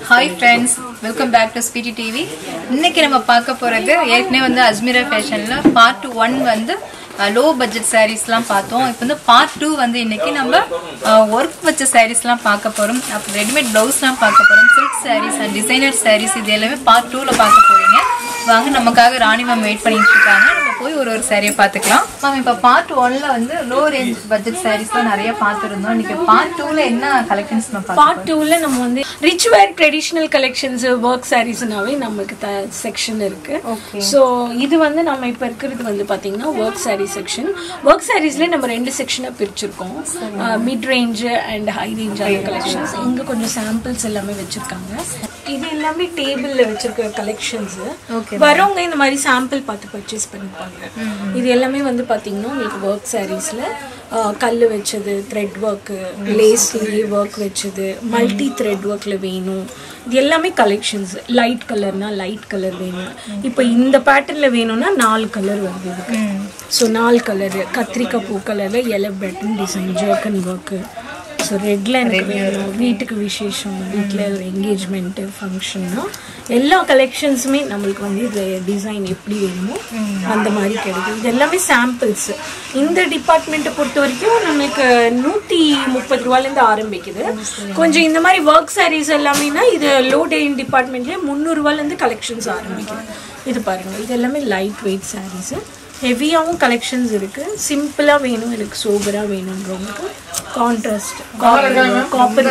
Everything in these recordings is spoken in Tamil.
Hi friends welcome back to speedy TV இன்னைக்கு நம்ம பார்க்க போறது ஏற்கனவே வந்து அஜ்மீரா ஃபேஷன்ல பார்ட் ஒன் வந்து லோ பட்ஜெட் சாரீஸ்லாம் பார்த்தோம் இப்போ வந்து பார்ட் டூ வந்து இன்னைக்கு நம்ம ஒர்க் வச்ச சாரீஸ்லாம் பார்க்க போறோம் அப்புறம் ரெடிமேட் ப்ளவுஸ்லாம் பார்க்க போறோம் silk sarees and designer sarees இது எல்லாமே பார்ட் டூவில் பார்க்க போறீங்க வாங்க நமக்காக ராணி மேம் வெயிட் பண்ணிட்டு இருக்காங்க நம்ம போய் ஒரு ஒரு சாரியை பார்த்துக்கலாம் மேம் இப்போ பார்ட் ஒன்ல வந்து லோ ரேஞ்ச் பட்ஜெட் சாரீஸ்லாம் நிறைய பார்த்துருந்தோம் இன்னைக்கு பார்ட் டூவில் என்ன கலெக்ஷன்ஸ் நம்ம பார்க்கலாம் பார்ட் டூவில் நம்ம வந்து rich wear traditional collections work சாரீஸ்னாவே நமக்கு த செக்ஷன் இருக்கு Okay. ஸோ இது வந்து நம்ம இப்போ இருக்கிறது வந்து பார்த்தீங்கன்னா ஒர்க் சாரீ செக்ஷன் ஒர்க் சாரீஸ்லேயே நம்ம ரெண்டு செக்ஷனாக பிரிச்சிருக்கோம் mid range and high range அந்த கலெக்ஷன்ஸ் இங்கே கொஞ்சம் சாம்பிள்ஸ் எல்லாமே வச்சிருக்காங்க இது எல்லாமே டேபிளில் வச்சிருக்க கலெக்ஷன்ஸ் Okay. வரவங்க இந்த மாதிரி சாம்பிள் பார்த்து பர்ச்சேஸ் பண்ணிப்பாங்க இது எல்லாமே வந்து பார்த்தீங்கன்னா உங்களுக்கு ஒர்க் சாரீஸில் கல் வச்சது த்ரெட் ஒர்க்கு லேஸ்லேயே ஒர்க் வச்சது மல்டி த்ரெட் ஒர்க்கில் வேணும் இது எல்லாமே கலெக்ஷன்ஸ் லைட் கலர்னா லைட் கலர் வேணும் இப்போ இந்த பேட்டர்னில் வேணும்னா நாலு கலர் வருது இதுக்கு ஸோ நாலு கலரு கத்திரிக்காய் பூ கலரில் எலை பட்டன் டிசைன் ஜர்க்கன் ஒர்க்கு ஸோ ரெட்ல எனக்கு வேணும் வீட்டுக்கு விசேஷம் வீட்டில் ஒரு என்கேஜ்மெண்ட்டு ஃபங்க்ஷன்னா எல்லா கலெக்ஷன்ஸுமே நம்மளுக்கு வந்து இது டிசைன் எப்படி வேணுமோ அந்த மாதிரி கிடைக்கும் இது எல்லாமே சாம்பிள்ஸ் இந்த டிபார்ட்மெண்ட்டை பொறுத்த வரைக்கும் நம்மளுக்கு நூற்றி முப்பது ரூபாலேருந்து ஆரம்பிக்குது கொஞ்சம் இந்த மாதிரி ஒர்க் சாரீஸ் எல்லாமேனா இது லோ டேயின் டிபார்ட்மெண்ட்லேயே முந்நூறுரூவாலேருந்து கலெக்ஷன்ஸ் ஆரம்பிக்குது இது பாருங்க இது எல்லாமே லைட் வெயிட் சாரீஸு ஹெவியாகவும் கலெக்ஷன்ஸ் இருக்கு சிம்பிளா வேணும் எனக்கு சோபரா வேணுன்றவங்களுக்கு contrast copper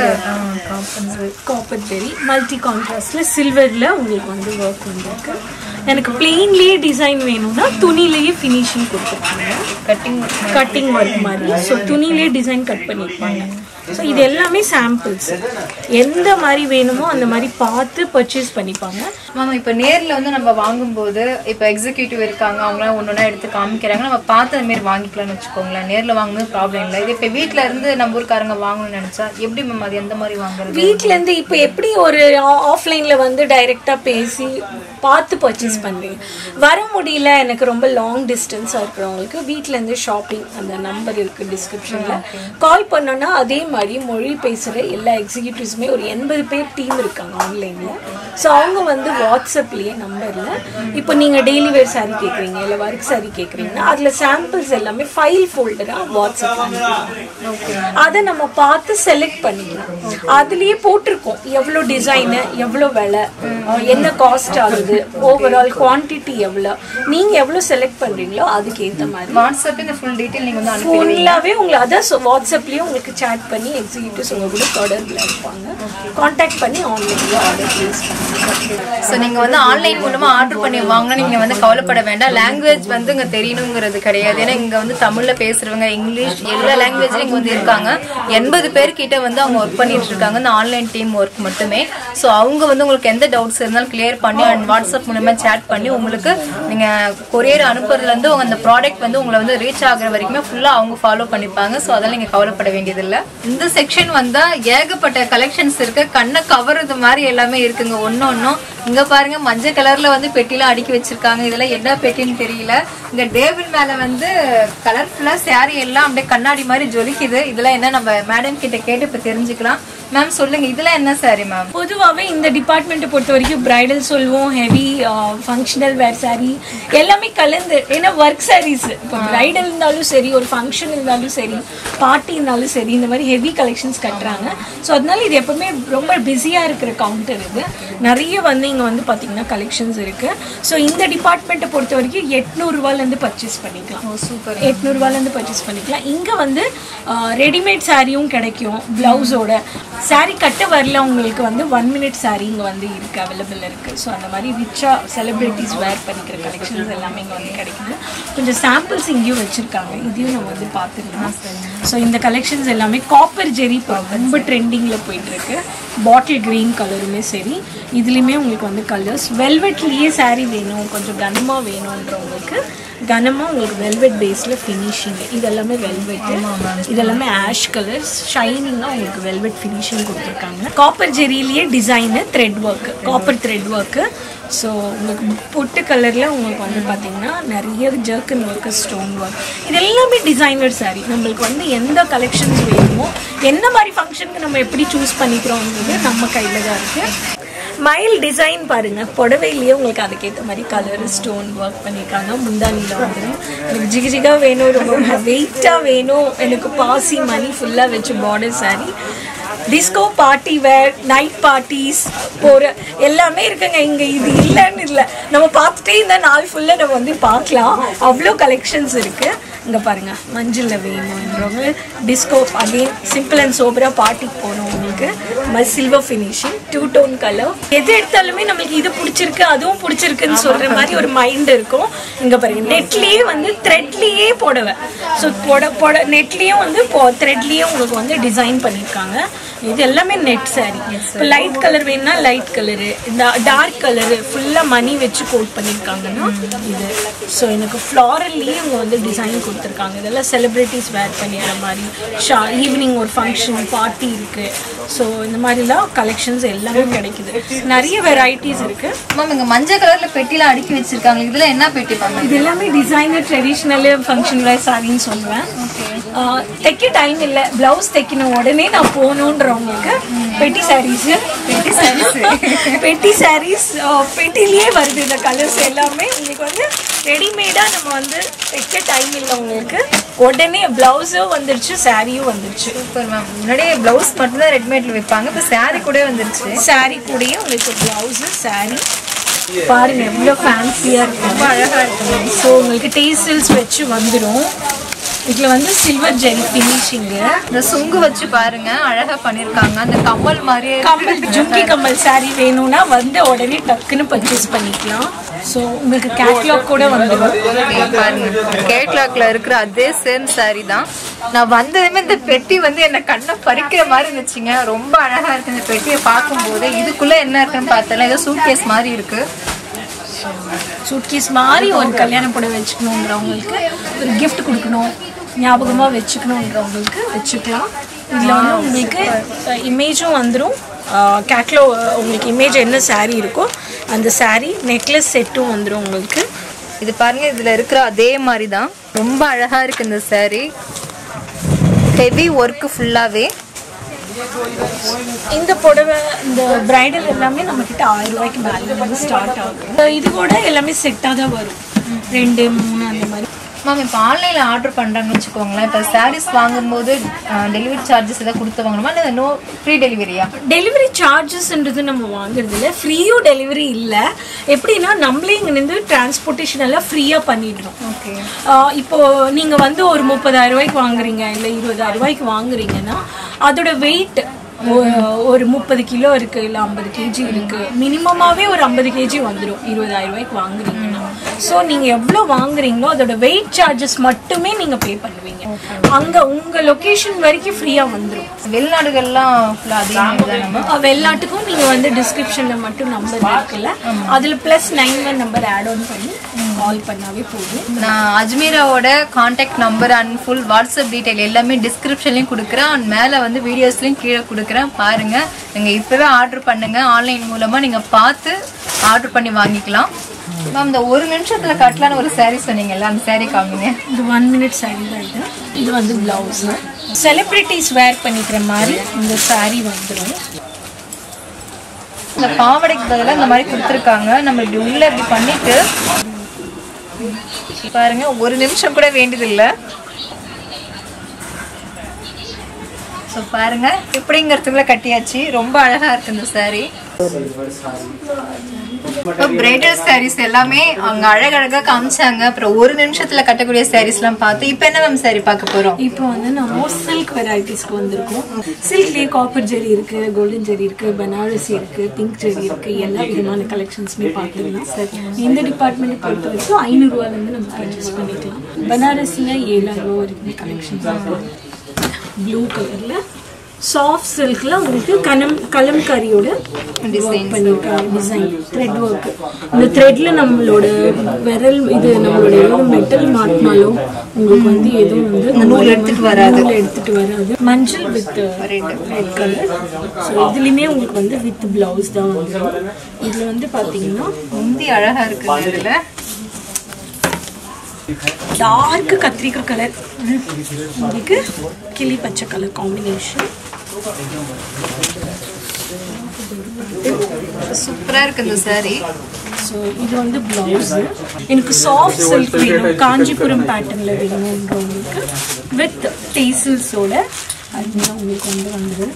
copper zari multi கான்ட்ராஸ்ட்ல சில்வர்ல உங்களுக்கு வந்து ஒர்க் வந்திருக்கு எனக்கு பிளெயின்லயே டிசைன் வேணும்னா துணிலேயே ஃபினிஷிங் கொடுத்துருக்காங்க கட்டிங் கட்டிங் ஒர்க் மாதிரி ஸோ துணிலேயே டிசைன் கட் பண்ணியிருப்பாங்க ஸோ இது எல்லாமே சாம்பிள்ஸ் எந்த மாதிரி வேணுமோ அந்த மாதிரி பார்த்து பர்ச்சேஸ் பண்ணிப்பாங்க மேம் இப்போ நேர்ல வந்து நம்ம வாங்கும்போது இப்போ எக்ஸிக்யூட்டிவ் இருக்காங்க அவங்களாம் ஒன்று ஒன்றா எடுத்து காமிக்கிறாங்க நம்ம பார்த்து அந்த மாதிரி வாங்கிக்கலாம்னு வச்சுக்கோங்களேன் நேர்ல வாங்கும்போது ப்ராப்ளம் இல்லை இது இப்போ வீட்ல இருந்து நம்ம ஊருக்காரங்க வாங்கணும்னு நினைச்சா எப்படி மேம் அது எந்த மாதிரி வாங்குறது வீட்ல இருந்து இப்போ எப்படி ஒரு ஆஃப்லைன்ல வந்து டைரக்டா பேசி பார்த்து பர்ச்சேஸ் பண்றீங்க வர முடியல எனக்கு ரொம்ப லாங் டிஸ்டன்ஸா இருக்கிறவங்களுக்கு வீட்ல இருந்து ஷாப்பிங் அந்த நம்பர் இருக்கு டிஸ்கிரிப்ஷன்ல கால் பண்ணோம்னா அதே மாதிரி மொழி பேசுற எல்லா எக்ஸிக்யூட்டிவ்ஸுமே ஒரு எண்பது பேர் டீம் இருக்காங்க ஆன்லைன்ல ஸோ அவங்க வந்து வாட்ஸ்அப்லயே நம்பர்ல இப்போ நீங்க டெய்லி வேர் சாரி கேக்குறீங்க இல்ல ஒர்க் சாரி கேக்குறீங்கன்னா அதுல சாம்பிள்ஸ் எல்லாமே ஃபைல் ஃபோல்டரா வாட்ஸ்அப்ல அனுப்பிடுவாங்க அதை நம்ம பார்த்து செலக்ட் பண்ணிக்கலாம் அதுலயே போட்டிருக்கோம் எவ்வளோ டிசைனு எவ்வளோ விலை அஹ் என்ன காஸ்ட் ஆகுது ஓவரால் குவான்டிட்டி எவ்வளோ நீங்க எவ்வளோ செலக்ட் பண்றீங்களோ அதுக்கு ஏத்த மாதிரி வாட்ஸ்அப் இந்த ஃபுல் டீட்டெயில் நீங்க வந்து அனுப்பி ஃபுல்லாவே உங்களை அதான் so வாட்ஸ்அப்லயே உங்களுக்கு சேட் பண்ணி எக்ஸிக்யூட்டிவ்ஸ் உங்க கூட தொடர்பில் இருப்பாங்க காண்டாக்ட் பண்ணி ஆன்லைன்ல ஆர்டர் பிளேஸ் பண்ணுங்க ஸோ நீங்க வந்து ஆன்லைன் மூலமா ஆர்டர் பண்ணி வாங்கினா நீங்க வந்து கவலைப்பட வேண்டாம் லாங்குவேஜ் வந்து இங்க தெரியணுங்கிறது கிடையாது ஏன்னா இங்க வந்து தமிழ்ல பேசுறவங்க இங்கிலீஷ் எல்லா லாங்குவேஜ்லயும் இங்க வந்து இருக்காங்க எண்பது பேர் கிட்ட வந்து அவங்க ஒர்க் பண்ணிட்டு இருக்காங்க இந்த ஆன்லைன் டீம் ஒர்க் மட்டுமே ஸோ அவங்க வந்து உங்களுக்கு எந்த டவுட்ஸ் இருந்தாலும் கிளியர் பண்ணி அண்ட் வாட்ஸ்அப் மூலமா சேட் பண்ணி உங்களுக்கு நீங்க கொரியர் அனுப்புறதுல இருந்து உங்க அந்த ப்ராடக்ட் வந்து உங்களை வந்து ரீச் ஆகுற வரைக்குமே ஃபுல்லா அவங்க ஃபாலோ பண்ணிப்பாங்க ஸோ அதெல்லாம் நீங்க கவலைப்பட வேண்டியதில்லை இந்த செக்ஷன் வந்தா ஏகப்பட்ட கலெக்ஷன்ஸ் இருக்கு கண்ணை கவர்றது மாதிரி எல்லாமே இருக்குங்க ஒன்னு ஒன்னும் இங்க பாருங்க மஞ்சள் கலர்ல வந்து பெட்டிலாம் அடுக்கி வச்சிருக்காங்க இதெல்லாம் என்ன பெட்டின்னு தெரியல இங்க டேபிள் மேல வந்து கலர்ஃபுல்லா saree எல்லாம் அப்படியே கண்ணாடி மாதிரி ஜொலிக்குது இதெல்லாம் என்ன நம்ம மேடம் கிட்ட கேட்டு இப்ப தெரிஞ்சுக்கலாம் மேம் சொல்லுங்க இதெல்லாம் என்ன சாரி மேம் பொதுவாகவே இந்த டிபார்ட்மெண்ட்டை பொறுத்த வரைக்கும் பிரைடல் சொல்லுவோம் ஹெவி ஃபங்க்ஷனல் வேர் saree எல்லாமே கலந்து ஏன்னா ஒர்க் sarees இப்போ பிரைடல் இருந்தாலும் சரி ஒரு ஃபங்க்ஷன் இருந்தாலும் சரி பார்ட்டி இருந்தாலும் சரி இந்த மாதிரி ஹெவி கலெக்ஷன்ஸ் கட்டுறாங்க ஸோ அதனால இது எப்பவுமே ரொம்ப பிஸியாக இருக்கிற கவுண்டர் இது நிறைய வந்து இங்கே வந்து பார்த்தீங்கன்னா கலெக்ஷன்ஸ் இருக்கு ஸோ இந்த டிபார்ட்மெண்ட்டை பொறுத்த வரைக்கும் எட்நூறுரூவாலேருந்து பர்ச்சேஸ் பண்ணிக்கலாம் சூப்பர் எட்நூறுவாலேருந்து பர்ச்சேஸ் பண்ணிக்கலாம் இங்கே வந்து ரெடிமேட் சாரியும் கிடைக்கும் ப்ளவுஸோட saree கட்ட வரல உங்களுக்கு வந்து ஒன் மினிட் saree இங்கே வந்து இருக்குது அவைலபிள் இருக்குது ஸோ அந்த மாதிரி ரிச்சாக செலிப்ரிட்டிஸ் வேர் பண்ணிக்கிற கலெக்ஷன்ஸ் எல்லாமே இங்கே வந்து கிடைக்குது கொஞ்சம் சாம்பிள்ஸ் இங்கேயும் வச்சுருக்காங்க இதையும் நம்ம வந்து பார்த்துக்கலாம் ஸோ இந்த கலெக்ஷன்ஸ் எல்லாமே காப்பர் ஜெரி ரொம்ப ட்ரெண்டிங்கில் போயிட்டுருக்கு பாட்டில் க்ரீன் கலருமே சரி இதுலேயுமே உங்களுக்கு வந்து கலர்ஸ் வெல்வெட்லேயே saree வேணும் கொஞ்சம் கனமாக வேணுன்றவங்களுக்கு கனமாக உங்களுக்கு வெல்வெட் பேஸில் ஃபினிஷிங் இதெல்லாமே வெல்வெட் இதெல்லாமே ஆஷ் கலர்ஸ் ஷைனிங்காக உங்களுக்கு வெல்வெட் ஃபினிஷிங் கொடுத்துருக்காங்க காப்பர் ஜெரியிலேயே design thread work copper thread work so உங்களுக்கு பொட்டு கலரில் உங்களுக்கு வந்து பார்த்தீங்கன்னா நிறைய ஜர்க்கன் ஒர்க்கு ஸ்டோன் ஒர்க் இது எல்லாமே டிசைனர் saree நம்மளுக்கு வந்து எந்த கலெக்ஷன்ஸ் வேணுமோ என்ன மாதிரி ஃபங்க்ஷனுக்கு நம்ம எப்படி சூஸ் பண்ணிக்கிறோம்ன்றது நம்ம கையில் தான் இருக்குது ஸ்மைல் டிசைன் பாருங்க புடவையிலேயே உங்களுக்கு அதுக்கேற்ற மாதிரி கலர் ஸ்டோன் ஒர்க் பண்ணியிருக்காங்க முந்தானியில் வந்துடும் எனக்கு ஜிகு ஜிகா வேணும் ரொம்ப வெயிட்டாக வேணும் எனக்கு பாசி மணி ஃபுல்லாக வச்சு border saree disco party wear night parties போகிற எல்லாமே இருக்குங்க இங்கே இது இல்லைன்னு இல்லை நம்ம பார்த்துட்டே இந்த நாள் ஃபுல்லாக நம்ம வந்து பார்க்கலாம் அவ்வளோ கலெக்ஷன்ஸ் இருக்குது இங்கே பாருங்க மஞ்சளில் வேணுன்றவங்க டிஸ்கோ அகெயின் சிம்பிள் அண்ட் சோபராக பார்ட்டிக்கு போகிறவங்களுக்கு silver finishing two tone colour எது எடுத்தாலுமே நம்மளுக்கு இது பிடிச்சிருக்கு அதுவும் பிடிச்சிருக்குன்னு சொல்கிற மாதிரி ஒரு மைண்ட் இருக்கும் இங்கே பாருங்க நெட்லேயே வந்து த்ரெட்லேயே புடவை ஸோ புட புட நெட்லேயும் வந்து த்ரெட்லேயே உங்களுக்கு வந்து டிசைன் பண்ணியிருக்காங்க இது எல்லாமே நெட் saree இப்போ லைட் கலர் வேணும்னா லைட் கலரு இந்த டார்க் கலரு ஃபுல்லாக மணி வச்சு கோட் பண்ணியிருக்காங்கன்னா இது ஸோ எனக்கு ஃப்ளாரல்லையே இவங்க வந்து டிசைன் கொடுத்துருக்காங்க இதெல்லாம் செலிப்ரிட்டிஸ் வேர் பண்ணிடுற மாதிரி ஷா ஈவினிங் ஒரு ஃபங்க்ஷன் பார்ட்டி இருக்குது ஸோ இந்த மாதிரிலாம் கலெக்ஷன்ஸ் எல்லாமே கிடைக்குது நிறைய வெரைட்டிஸ் இருக்குது மேம் இங்க மஞ்சள் கலர்ல பெட்டிலாம் அடுக்கி வச்சிருக்காங்க இதுல என்ன பெட்டி மேம் இது எல்லாமே டிசைனர் ட்ரெடிஷ்னல் ஃபங்க்ஷன் வேர் சாரின்னு சொல்லுவேன் ஆஹ் தைக்க டைம் இல்லை பிளவுஸ் தைக்கணும் உடனே நான் போகணுன்றவங்களுக்கு பெட்டி சாரீஸ் பெட்டி சாரீஸ் பெட்டி சாரீஸ் பெட்டிலேயே வருது இந்த கலர்ஸ் எல்லாமே உங்களுக்கு வந்து ரெடிமேடாக நம்ம வந்து தைக்க டைம் இல்லை உங்களுக்கு உடனே பிளவுஸும் வந்துருச்சு சாரியும் வந்துருச்சு சூப்பர் மேம் முன்னாடியே பிளவுஸ் மட்டும் தான் ரெடிமேட்ல வைப்பாங்க இப்போ saree கூட வந்துருச்சு சாரி கூடயே உங்களுக்கு பிளவுஸு சாரி பாருங்க எவ்வளோ ஃபேன்சியாக இருக்கு ரொம்ப அழகாக இருக்கு ஸோ உங்களுக்கு டேஸ்டில்ஸ் வச்சு வந்துடும் இதில் வந்து சில்வர் ஜெல் ஃபினிஷிங்கு இந்த சுங்கு வச்சு பாருங்க அழகா பண்ணிருக்காங்க அந்த கம்மல் மாதிரியே கம்மல் ஜும்கி கம்மல் சாரி வேணும்னா வந்து உடனே டக்குன்னு பர்ச்சேஸ் பண்ணிக்கலாம் ஸோ உங்களுக்கு கேட்லாக் கூட வந்துடும் இங்க பாருங்க கேட்லாக்ல இருக்கிற அதே சேம் saree தான் நான் வந்ததுமே இந்த பெட்டி வந்து என்ன கண்ணை பறிக்கிற மாதிரி இருந்துச்சுங்க ரொம்ப அழகா இருக்கு இந்த பெட்டியை பார்க்கும்போது இதுக்குள்ள என்ன இருக்குன்னு பார்த்தல ஏதோ சூட்கேஸ் மாதிரி இருக்கு சூட்கேஸ் மாதிரி ஒரு கல்யாண புடவை வச்சுக்கணுங்கிறவங்களுக்கு ஒரு gift கொடுக்கணும் ஞாபகமாக வச்சுக்கணுன்றவங்களுக்கு வச்சுக்கலாம் இதில் வந்து உங்களுக்கு இமேஜும் வந்துடும் கேட்லோ உங்களுக்கு இமேஜ் என்ன saree இருக்கோ அந்த saree நெக்லஸ் செட்டும் வந்துடும் உங்களுக்கு இது பாருங்க இதுல இருக்கிற அதே மாதிரி தான் ரொம்ப அழகா இருக்கு இந்த saree ஹெவி ஒர்க் ஃபுல்லாவே இந்த புடவை இந்த பிரைடல் எல்லாமே நம்ம கிட்ட ஆயிரம் ரூபாய்க்கு மேலே வந்து ஸ்டார்ட் ஆகும் இது கூட எல்லாமே செட்டாக தான் வரும் ரெண்டு மூணு அந்த மாதிரி மேம் இப்போ ஆன்லைனில் ஆர்டர் பண்ணுறாங்கன்னு வச்சுக்கோங்களேன் இப்போ சாரீஸ் வாங்கும்போது டெலிவரி சார்ஜஸ் ஏதாவது கொடுத்து வாங்கணுமா இல்லை நோ ஃப்ரீ டெலிவரியா டெலிவரி சார்ஜஸ்ன்றது நம்ம வாங்குறது இல்லை ஃப்ரீயும் டெலிவரி இல்லை எப்படின்னா நம்மளே இங்கேருந்து டிரான்ஸ்போர்ட்டேஷன் எல்லாம் ஃப்ரீயாக பண்ணிடுறோம் ஓகே ஆஹ் இப்போ நீங்க வந்து ஒரு முப்பதாயிரம் ரூபாய்க்கு வாங்குறீங்க இல்ல இருபதாயிரம் ரூபாய்க்கு வாங்குறீங்கன்னா அதோட வெயிட் ஒரு முப்பது கிலோ இருக்கு இல்ல ஐம்பது கேஜி இருக்கு மினிமமாவே ஒரு ஐம்பது கேஜி வந்துடும் இருபதாயிரம் ரூபாய்க்கு வாங்குறீங்கன்னா ஸோ நீங்க எவ்வளவு வாங்குறீங்களோ அதோட வெயிட் சார்ஜஸ் மட்டுமே நீங்க பே பண்ணுவீங்க அங்க உங்க லொகேஷன் வரைக்கும் ஃப்ரீயா வந்துடும் வெளிநாடுகள்லாம் ஃபுல்லாக அதிகமாக தான் நம்ம அஹ் வெளிநாட்டுக்கும் நீங்க வந்து டிஸ்கிரிப்ஷன்ல மட்டும் நம்பர் இருக்குல்ல அதுல plus nine one number add on பண்ணி கால் பண்ணாவே போதும் நான் அஜ்மீராவோட contact number and full WhatsApp detail எல்லாமே டிஸ்கிரிப்ஷன்லையும் கொடுக்குறேன் அண்ட் மேலே வந்து வீடியோஸ்லையும் கீழே கொடுக்குறேன் பாருங்க நீங்கள் இப்போவே ஆர்டர் பண்ணுங்க ஆன்லைன் மூலமாக நீங்கள் பார்த்து ஆர்டர் பண்ணி வாங்கிக்கலாம் மேம் இந்த ஒரு நிமிஷத்தில் கட்டலான்னு ஒரு saree சொன்னீங்கல்ல அந்த saree காமிங்க இது ஒன் மினிட் saree தான் இது இது வந்து பிளவுஸ் செலிப்ரிட்டிஸ் வேர் பண்ணிக்கிற மாதிரி இந்த saree வந்துடும் இந்த பாவாடைக்கு பதிலாக இந்த மாதிரி கொடுத்துருக்காங்க நம்ம இப்படி உள்ள இப்படி பண்ணிட்டு பாருங்க ஒரு நிமிஷம் கூட வேண்டியதில்லை ஸோ பாருங்க இப்படிங்கிறதுக்குள்ள கட்டியாச்சு ரொம்ப அழகா இருக்கு இந்த saree பிரைடல் சாரீஸ் எல்லாமே அவங்க அழகழகா காமிச்சாங்க அப்புறம் ஒரு நிமிஷத்துல கட்டக்கூடிய சாரீஸ் எல்லாம் பார்த்து இப்போ என்ன மேம் saree பார்க்க போறோம் இப்போ வந்து நம்ம சில்க் வெரைட்டிஸ்க்கு வந்திருக்கோம் சில்க்லேயே காப்பர் ஜெரி இருக்கு கோல்டன் ஜெரி இருக்கு பனாரசி இருக்கு பிங்க் ஜெரி இருக்கு எல்லா விதமான கலெக்ஷன்ஸுமே பார்த்துக்கலாம் சார் எந்த டிபார்ட்மெண்ட் பொறுத்த வரைக்கும் ஐநூறுரூவாலேருந்து நம்ம பர்ச்சேஸ் பண்ணிக்கலாம் பனாரஸில் ஏழாயிரம் ரூபா வரைக்கும் கலெக்ஷன்ஸ் ப்ளூ கலரில் சாஃப்ட் சில்க்ல உங்களுக்கு கலம் கலம்காரியோட டிசைன் பண்ணியிருக்காங்க டிசைன் த்ரெட் ஒர்க் இந்த த்ரெட்ல நம்மளோட விரல் இது நம்மளோட எவ்வளவு மெட்டல் மாட்டினாலும் உங்களுக்கு வந்து எதுவும் வந்து நூல் எடுத்துட்டு வராது எடுத்துட்டு வராது மஞ்சள் வித் ரெட் கலர் ஸோ இதுலயுமே உங்களுக்கு வந்து வித் பிளவுஸ் தான் வந்துடும் இதுல வந்து பாத்தீங்கன்னா முந்தி அழகா இருக்கு இதுல டார்க் கத்திரிக்காய் கலர் உங்களுக்கு கிளி பச்சை கலர் காம்பினேஷன் சூப்பரா இருக்கு இந்த saree ஸோ இது வந்து ப்ளவுஸு எனக்கு சாஃப்ட் சில்க் வேணும் காஞ்சிபுரம் பேட்டர்னில் வேணுன்றவங்களுக்கு வித் டேசில்ஸோட அதுதான் உங்களுக்கு வந்து வந்துடும்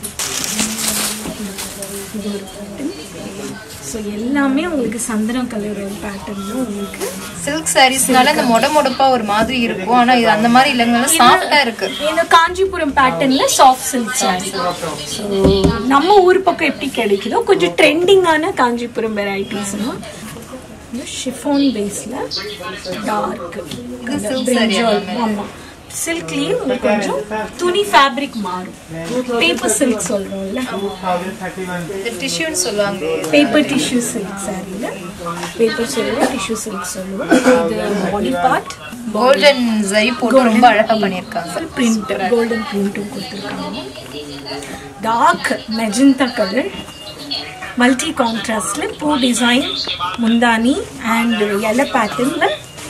இது ஒரு பேட்டர்ன் ஸோ எல்லாமே உங்களுக்கு சந்தனம் கலர் பேட்டர்ன் உங்களுக்கு சில்க் சாரீஸ்னால இந்த மொட மொடப்பா ஒரு மாதிரி இருக்கும் ஆனா இது அந்த மாதிரி இல்லைங்க சாஃப்டா இருக்கு இந்த காஞ்சிபுரம் பேட்டர்ன்ல சாஃப்ட் சில்க் சாரி ஸோ நம்ம ஊர் பக்கம் எப்படி கிடைக்குதோ கொஞ்சம் ட்ரெண்டிங்கான காஞ்சிபுரம் வெரைட்டிஸ்னா ஷிஃபோன் பேஸ்ல டார்க் ஆமா சில்க்லயே உங்களுக்கு கொஞ்சம் துணி ஃபேப்ரிக் மாறும் பேப்பர் சில்க் சொல்றோம்ல இந்த டிஷ்யூன்னு சொல்லுவாங்க பேப்பர் டிஷ்யூ சில்க் சாரியில பேப்பர் சொல்லுவோம் டிஷ்யூ சில்க் சொல்லுவோம் இது பாடி பார்ட் கோல்டன் ஜரி போட்டு ரொம்ப அழகா பண்ணிருக்காங்க பிரிண்ட் கோல்டன் பிரிண்ட்டும் கொடுத்துருக்காங்க டார்க் மெஜந்தா கலர் மல்டி கான்ட்ராஸ்ட்ல பூ டிசைன் முந்தானி அண்ட் எலை பேட்டர்ன்ல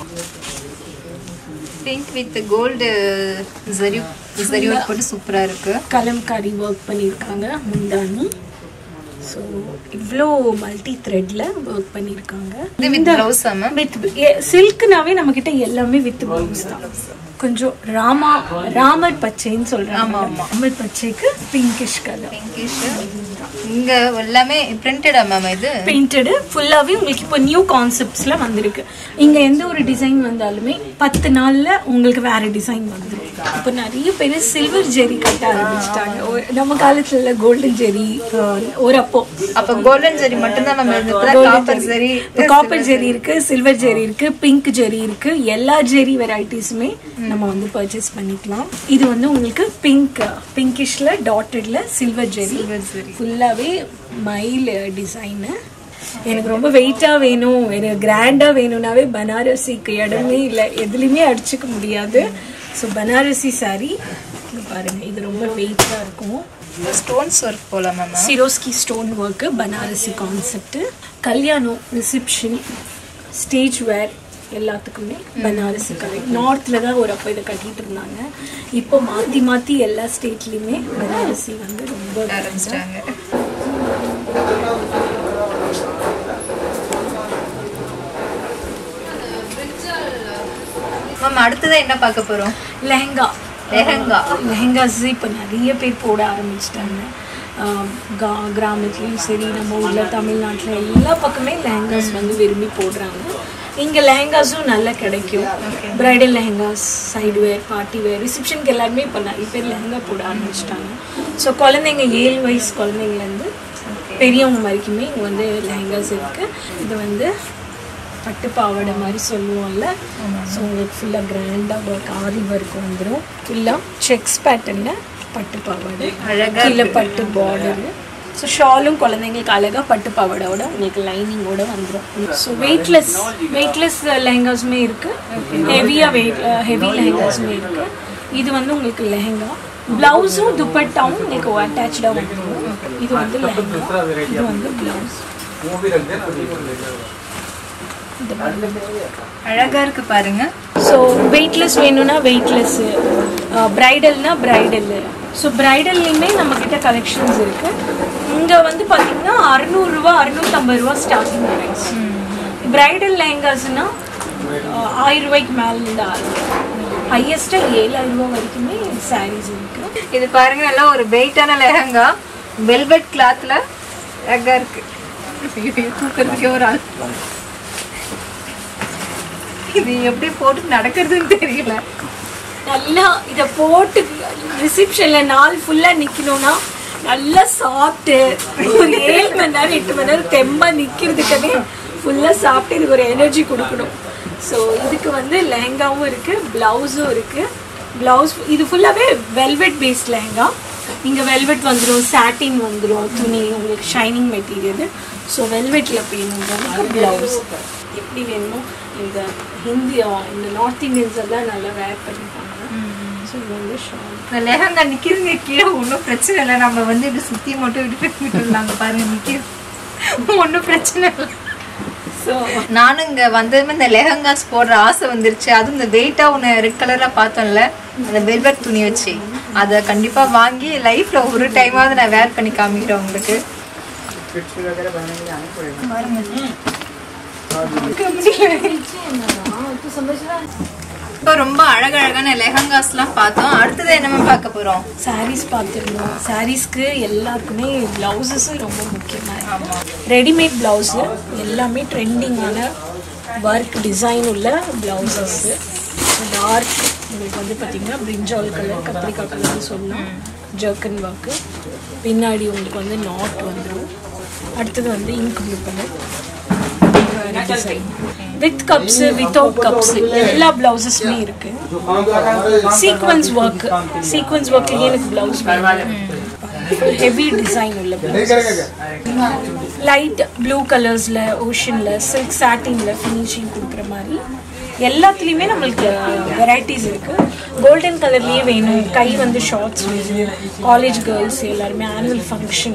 pink with gold zari zari work போட்டு சூப்பரா இருக்கு கலம்காரி ஒர்க் பண்ணியிருக்காங்க முந்தானி ஸோ இவ்வளோ மல்டி த்ரெட்ல ஒர்க் பண்ணியிருக்காங்க இது வித் பிளவுஸ் மேம் வித் சில்க்னாவே நம்ம கிட்ட எல்லாமே வித் ப்ளவுஸ் தான் கொஞ்சம் ராமா ராமர் பச்சைன்னு சொல்றாங்க ராமர் பச்சைக்கு பிங்கிஷ் கலர் பிங்கிஷ் இங்க எல்லாமே பிரிண்டடா மேம் இது பெயிண்டடு ஃபுல்லாவே உங்களுக்கு இப்போ நியூ கான்செப்ட்ஸ்ல வந்திருக்கு இங்க எந்த ஒரு டிசைன் வந்தாலுமே பத்து நாள்ல உங்களுக்கு வேற டிசைன் வந்துடும் இப்போ நிறைய பேர் சில்வர் ஜெரி கட்ட ஆரம்பிச்சிட்டாங்க ஒ- நம்ம காலத்துல கோல்டன் ஜெரி ஒரு அப்போ அப்ப கோல்டன் ஜரி மட்டும் தான் மேம் இருந்தது காப்பர் ஜரி காப்பர் ஜெரி இருக்கு சில்வர் ஜெரி இருக்கு பிங்க் ஜெரி இருக்கு எல்லா ஜெரி வெரைட்டிஸுமே நம்ம வந்து பர்ச்சேஸ் பண்ணிக்கலாம் இது வந்து உங்களுக்கு பிங்க் பிங்கிஷ்ல டாட்டட்ல சில்வர் ஜெரி ஃபுல்லாவே மயில் டிசைனு எனக்கு ரொம்ப வெயிட்டா வேணும் எனக்கு கிராண்டா வேணும்னாவே பனாரசிக்கு இடமே இல்லை எதுலையுமே அடிச்சுக்க முடியாது ஸோ பனாரசி saree இங்க பாருங்க இது ரொம்ப வெயிட்டா இருக்கும் ஸ்டோன்ஸ் ஒர்க் போல ma'am Swarovski stone work Banarasi concept கல்யாணம் ரிசப்ஷன் ஸ்டேஜ் வேர் எல்லாத்துக்குமே பனாரசி கலை நார்த்தில் தான் ஒரு அப்போ இதை கட்டிட்டு இருந்தாங்க இப்போ மாற்றி மாற்றி எல்லா ஸ்டேட்லேயுமே பனாரசி வந்து ரொம்ப ஆரம்பிச்சிட்டாங்க மேம் அடுத்ததா என்ன பார்க்க போறோம் லெஹங்கா லெஹங்கா லெஹங்காஸ் இப்போ நிறைய பேர் போட ஆரம்பிச்சிட்டாங்க கா கிராமத்துலேயும் சரி நம்ம ஊரில் தமிழ்நாட்டில் எல்லா பக்கமே லெஹங்காஸ் வந்து விரும்பி போடுறாங்க இங்கே லெஹங்காஸும் நல்லா கிடைக்கும் bridal lehengas side wear party wear ரிசப்ஷனுக்கு எல்லாருமே இப்போ நிறைய பேர் லெஹங்கா போட ஆரம்பிச்சிட்டாங்க ஸோ குழந்தைங்க ஏழு வயசு குழந்தைங்கலேருந்து பெரியவங்க வரைக்குமே இங்கே வந்து லெஹங்காஸ் இருக்குது இது வந்து பட்டு பாவாடை மாதிரி சொல்லுவோம்ல ஸோ உங்களுக்கு ஃபுல்லாக கிராண்டாக ஒர்க் ஆரி ஒர்க் வந்துடும் ஃபுல்லாக செக்ஸ் பேட்டர்னில் பட்டு பாவாடை அழகா கீழே பட்டு பார்டரு ஸோ ஷாலும் குழந்தைங்களுக்கு அழகாக பட்டு பாவாடையோட உங்களுக்கு லைனிங்கோட வந்துடும் ஸோ வெயிட்லெஸ் வெயிட்லெஸ் லெஹங்காஸுமே இருக்குது ஹெவியாக வெயிட் ஹெவி லெஹங்காஸுமே இருக்குது இது வந்து உங்களுக்கு லெஹங்கா ப்ளவுஸும் துப்பட்டாவும் உங்களுக்கு அட்டாச்சாக வந்துடும் இது வந்து லெஹங்கா இது வந்து ப்ளவுஸ் அழகா இருக்கு பாருங்க ஸோ வெயிட்லெஸ் வேணும்னா வெயிட்லெஸ் ப்ரைடல்னா ப்ரைடல் ஸோ ப்ரைடல்லையுமே நம்மக்கிட்ட கலெக்ஷன்ஸ் இருக்கு இங்கே வந்து பார்த்தீங்கன்னா அறநூறுரூவா அறுநூத்தம்பது ரூபா ஸ்டார்டிங் ப்ரைஸ் ப்ரைடல் லெஹங்காஸ்னா ஆயிரம் ரூபாய்க்கு மேலே ஆகும் ஹையஸ்ட்டாக ஏழாயிரம் ரூபா வரைக்குமே சாரீஸ் இருக்கு இது பாருங்க எல்லாம் ஒரு வெயிட்டான லெஹங்கா வெல்வெட் கிளாத்ல அழகா இருக்கு ஐயோ, தூக்கறதுக்கே ஒரு ஆள் இது எப்படி போட்டு நடக்கிறதுன்னு தெரியல நல்லா இதை போட்டு ரிசப்ஷனில் நாள் ஃபுல்லாக நிற்கணும்னா நல்லா சாப்பிட்டு ஒரு ஏழு மணி நேரம் எட்டு மணி நேரம் தெம்பாக நிற்கிறதுக்கவே ஃபுல்லாக சாப்பிட்டு இதுக்கு ஒரு எனர்ஜி கொடுக்கணும் ஸோ இதுக்கு வந்து லெஹங்காவும் இருக்குது ப்ளவுஸும் இருக்குது ப்ளவுஸ் இது ஃபுல்லாகவே வெல்வெட் பேஸ்ட் லெஹங்கா இங்கே வெல்வெட் வந்துடும் சாட்டின் வந்துடும் துணி உங்களுக்கு ஷைனிங் மெட்டீரியல் ஸோ வெல்வெட்டில் வேணுங்கிறதுக்கு ப்ளவுஸ் எப்படி வேணுமோ இந்த ஹிந்தி இந்த நார்த் இந்தியன்ஸ் எல்லாம் நல்லா வேர் பண்ணிப்பாங்க ஸோ இது வந்து ஷால் இந்த லெஹங்கா நிக்கிறதுங்க கீழே ஒன்றும் பிரச்சனை இல்லை நம்ம வந்து இப்படி சுத்தி மட்டும் விட்டு விட்டுருந்தாங்க பாருங்க நிக்கிது ஒன்றும் பிரச்சனை இல்லை ஸோ நானும் இங்க வந்ததுமே இந்த லெஹங்காஸ் போடுற ஆசை வந்துருச்சு அதுவும் இந்த வெயிட்டா ஒன்று ரெட் கலர்ல பார்த்தோம்ல அந்த வெல்வெட் துணி வச்சு அதை கண்டிப்பா வாங்கி லைஃப்ல ஒரு டைமாவது நான் வேர் பண்ணி காமிக்கிறேன் உங்களுக்கு पिट्ठी वगैरह बनाने के लिए आना पड़ेगा இப்போ ரொம்ப அழகழகான லெஹங்காஸ்லாம் பார்த்தோம் அடுத்தது என்ன பார்க்க போறோம் சாரீஸ் பார்த்துருந்தோம் சாரீஸ்க்கு எல்லாருக்குமே ப்ளவுசஸும் ரொம்ப முக்கியமாக ரெடிமேட் ப்ளவுஸு எல்லாமே ட்ரெண்டிங்கான ஒர்க் டிசைன் உள்ள ப்ளவுசஸ்ஸு டார்க் உங்களுக்கு வந்து பார்த்தீங்கன்னா பிரிஞ்சால் கலர் கத்திரிக்காய் கலர்னு சொல்லலாம் ஜர்க்கன் ஒர்க்கு பின்னாடி உங்களுக்கு வந்து நாட் வந்துடும் அடுத்தது வந்து ink blue colour with cups without cups எல்லா பிளவுசஸுமே இருக்கு சீக்வன்ஸ் ஒர்க் சீக்வன்ஸ் ஒர்க்லயே எனக்கு பிளவுஸ் ஹெவி டிசைன் உள்ள லைட் ப்ளூ கலர்ஸ்ல ஓஷன்ல சில்க் சாட்டின்ல ஃபினிஷிங் கொடுக்குற மாதிரி எல்லாத்துலேயுமே நம்மளுக்கு வெரைட்டிஸ் இருக்கு கோல்டன் கலர்லயே வேணும் கை வந்து ஷார்ட்ஸ் வேணும் காலேஜ் கேர்ள்ஸ் எல்லாருமே ஆனுவல் ஃபங்க்ஷன்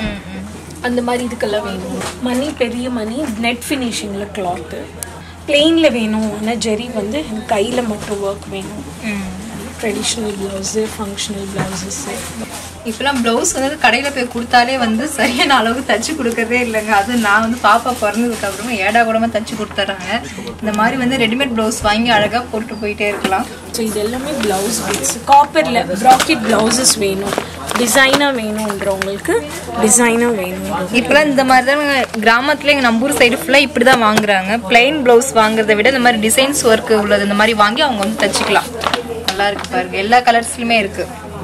அந்த மாதிரி இதுக்கெல்லாம் வேணும் மணி பெரிய மணி நெட் ஃபினிஷிங்கில் கிளாத்து பிளெயினில் வேணும் ஆனால் ஜெரி வந்து கையில் மட்டும் ஒர்க் வேணும் ட்ரெடிஷ்னல் ப்ளவுஸு ஃபங்க்ஷனல் ப்ளவுசஸ்ஸு இப்பெல்லாம் ப்ளவுஸ் வந்து கடையில போய் கொடுத்தாலே வந்து சரியான அளவுக்கு தச்சு கொடுக்கறதே இல்லைங்க அது நான் வந்து பாப்பா பிறந்ததுக்கு அப்புறமா ஏடா கூடமா தச்சு கொடுத்துட்றாங்க இந்த மாதிரி வந்து ரெடிமேட் ப்ளவுஸ் வாங்கி அழகா போட்டு போயிட்டே இருக்கலாம் ஸோ இது எல்லாமே ப்ளவுஸ் பிட்ஸ் காப்பரில் ப்ராக்கெட் ப்ளவுசஸ் வேணும் டிசைனாக வேணுன்றவங்களுக்கு டிசைனாக வேணும் இப்பெல்லாம் இந்த மாதிரி தான் கிராமத்துல எங்க நம்பூர் சைடு ஃபுல்லா இப்படி தான் வாங்குறாங்க பிளைன் ப்ளவுஸ் வாங்குறதை விட இந்த மாதிரி டிசைன்ஸ் ஒர்க் உள்ளது இந்த மாதிரி வாங்கி அவங்க வந்து தச்சுக்கலாம் நல்லா இருக்கு பாருங்க எல்லா கலர்ஸ்லயுமே இருக்கு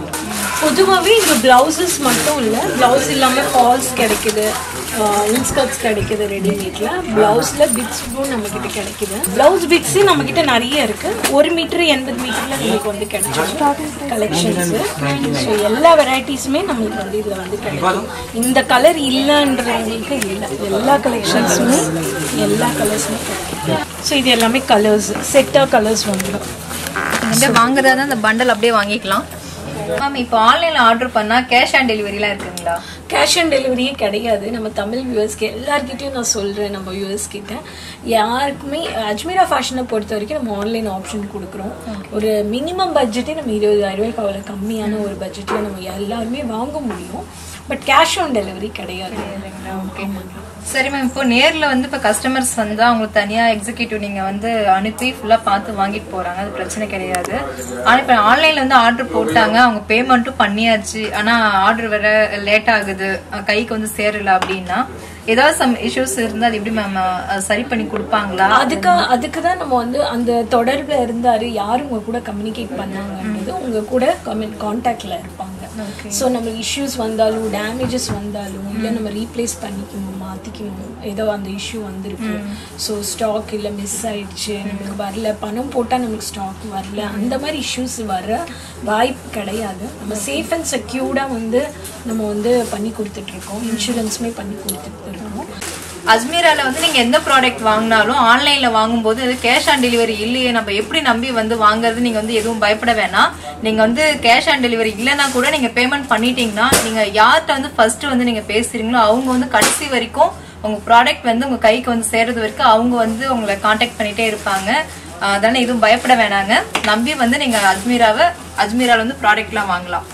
பொதுவாகவே இங்கே ப்ளவுசஸ் மட்டும் இல்லை ப்ளவுஸ் இல்லாமல் ஃபால்ஸ் கிடைக்குது இன்ஸ்கர்ட்ஸ் கிடைக்குது ரெடிமேட்ல ப்ளவுஸில் பிட்ஸும் நம்மக்கிட்ட கிடைக்குது ப்ளவுஸ் பிட்ஸு நம்மக்கிட்ட நிறைய இருக்குது ஒரு மீட்டர் எண்பது மீட்டரில் நம்மளுக்கு வந்து கிடைக்கும் கலெக்ஷன்ஸு ஸோ எல்லா வெரைட்டிஸுமே நம்மளுக்கு வந்து இதில் வந்து கிடைக்கும் இந்த கலர் இல்லைன்றவங்களுக்கு இல்லை எல்லா கலெக்ஷன்ஸுமே எல்லா கலர்ஸுமே கிடைக்கும் ஸோ இது எல்லாமே கலர்ஸ் செட்டாக கலர்ஸ் வந்துடும் இந்த வாங்குறதா இருந்தா இந்த பண்டல் அப்படியே வாங்கிக்கலாம் மேம் இப்போ ஆன்லைன்ல ஆர்டர் பண்ணா கேஷ் ஆன் டெலிவரிலாம் இருக்குங்களா கேஷ் ஆன் டெலிவரியே கிடையாது நம்ம தமிழ் வியூவர்ஸ்க்கு எல்லார்கிட்டயும் நான் சொல்கிறேன் நம்ம வியூவர்ஸ் கிட்ட யாருக்குமே அஜ்மீரா ஃபேஷனை பொறுத்த வரைக்கும் நம்ம ஆன்லைன் ஆப்ஷன் கொடுக்குறோம் ஒரு மினிமம் பட்ஜெட்டே நம்ம இருபதாயிரம் ரூபாய்க்கு அவ்வளோ கம்மியான ஒரு பட்ஜெட்டில் நம்ம எல்லாருமே வாங்க முடியும் பட் கேஷ் ஆன் டெலிவரி கிடையாது ஓகே சரி மேம் இப்போ நேர்ல வந்து இப்போ கஸ்டமர்ஸ் வந்தா அவங்களுக்கு தனியா எக்ஸிக்யூட்டிவ் நீங்க வந்து அனுப்பி ஃபுல்லா பார்த்து வாங்கிட்டு போறாங்க அது பிரச்சனை கிடையாது ஆனா இப்போ ஆன்லைன்ல வந்து ஆர்டர் போட்டாங்க அவங்க பேமெண்ட்டும் பண்ணியாச்சு ஆனா ஆர்டர் வர லேட் ஆகுது அஹ் கைக்கு வந்து சேரல அப்படின்னா ஏதாவது சம் இஷ்யூஸ் இருந்தா அது எப்படி மேம் சரி பண்ணி கொடுப்பாங்களா அதுக்கு அதுக்கு தான் நம்ம வந்து அந்த தொடர்புல இருந்தாரு யார் உங்க கூட கம்யூனிகேட் பண்ணாங்கன்றது உங்க கூட கமெண்ட் கான்டாக்ட்ல இருப்பாங்க ஸோ நம்ம இஷ்யூஸ் வந்தாலும் டேமேஜஸ் வந்தாலும் இல்லை நம்ம ரீப்ளேஸ் பண்ணிக்கணும் மாற்றிக்கணும் ஏதோ அந்த இஷ்யூ வந்திருக்கு ஸோ ஸ்டாக் இல்லை மிஸ் ஆயிடுச்சு நமக்கு வரல பணம் போட்டால் நமக்கு ஸ்டாக் வரல அந்த மாதிரி இஷ்யூஸ் வர வாய்ப்பு கிடையாது நம்ம சேஃப் அண்ட் செக்யூர்டாக வந்து நம்ம வந்து பண்ணி கொடுத்துட்ருக்கோம் இன்சூரன்ஸுமே பண்ணி கொடுத்துட்டு இருக்கோம் அஜ்மீரால வந்து நீங்க எந்த ப்ராடக்ட் வாங்கினாலும் ஆன்லைன்ல வாங்கும்போது அது கேஷ் ஆன் டெலிவரி இல்லையே நம்ம எப்படி நம்பி வந்து வாங்குறது நீங்க வந்து எதுவும் பயப்பட வேணாம் நீங்க வந்து கேஷ் ஆன் டெலிவரி இல்லைன்னா கூட நீங்க பேமெண்ட் பண்ணிட்டீங்கன்னா நீங்க யார்கிட்ட வந்து ஃபர்ஸ்ட் வந்து நீங்க பேசுறீங்களோ அவங்க வந்து கடைசி வரைக்கும் உங்க ப்ராடக்ட் வந்து உங்க கைக்கு வந்து சேர்றது வரைக்கும் அவங்க வந்து உங்களை காண்டாக்ட் பண்ணிட்டே இருப்பாங்க ஆஹ் அதனால எதுவும் பயப்பட வேணாங்க நம்பி வந்து நீங்க அஜ்மீராவை அஜ்மீரால வந்து ப்ராடக்ட்லாம் வாங்கலாம்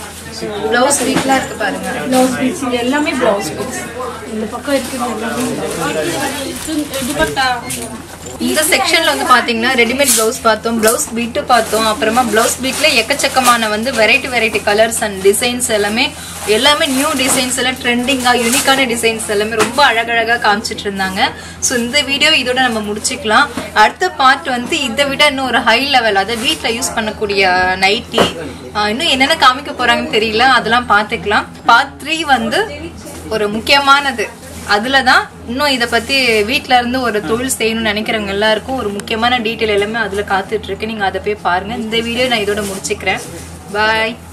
ப்ளவுஸ் வீக்லாம் இருக்கு பாருங்க ப்ளவுஸ் பீட்ஸ் இது எல்லாமே ப்ளவுஸ் பீட்ஸ் இந்த பக்கம் இருக்கிறது எல்லாமே இந்த செக்ஷன்ல வந்து பாத்தீங்கன்னா ரெடிமேட் பிளவுஸ் பார்த்தோம் பிளவுஸ் பீட்டு பார்த்தோம் அப்புறமா பிளவுஸ் பீட்ல எக்கச்சக்கமான வந்து variety variety colours and designs எல்லாமே எல்லாமே நியூ டிசைன்ஸ் எல்லாம் ட்ரெண்டிங்கா யூனிக்கான டிசைன்ஸ் எல்லாமே ரொம்ப அழகழகா காமிச்சிட்டு இருந்தாங்க ஸோ இந்த வீடியோ இதோட நம்ம முடிச்சுக்கலாம் அடுத்த பார்ட் வந்து இதை விட இன்னும் ஒரு ஹை லெவல் அதை வீட்டில் யூஸ் பண்ணக்கூடிய நைட்டி இன்னும் என்னென்ன காமிக்க போறாங்கன்னு தெரியல அதெல்லாம் பார்த்துக்கலாம் பார்ட் த்ரீ வந்து ஒரு முக்கியமானது அதுல தான் இன்னும் இதை பத்தி வீட்ல இருந்து ஒரு தொழில் செய்யணும்னு நினைக்கிறவங்க எல்லாருக்கும் ஒரு முக்கியமான டீட்டெயில் எல்லாமே அதுல காத்துட்டு இருக்கு நீங்க அதை போய் பாருங்க இந்த வீடியோ நான் இதோட முடிச்சுக்கிறேன் பாய்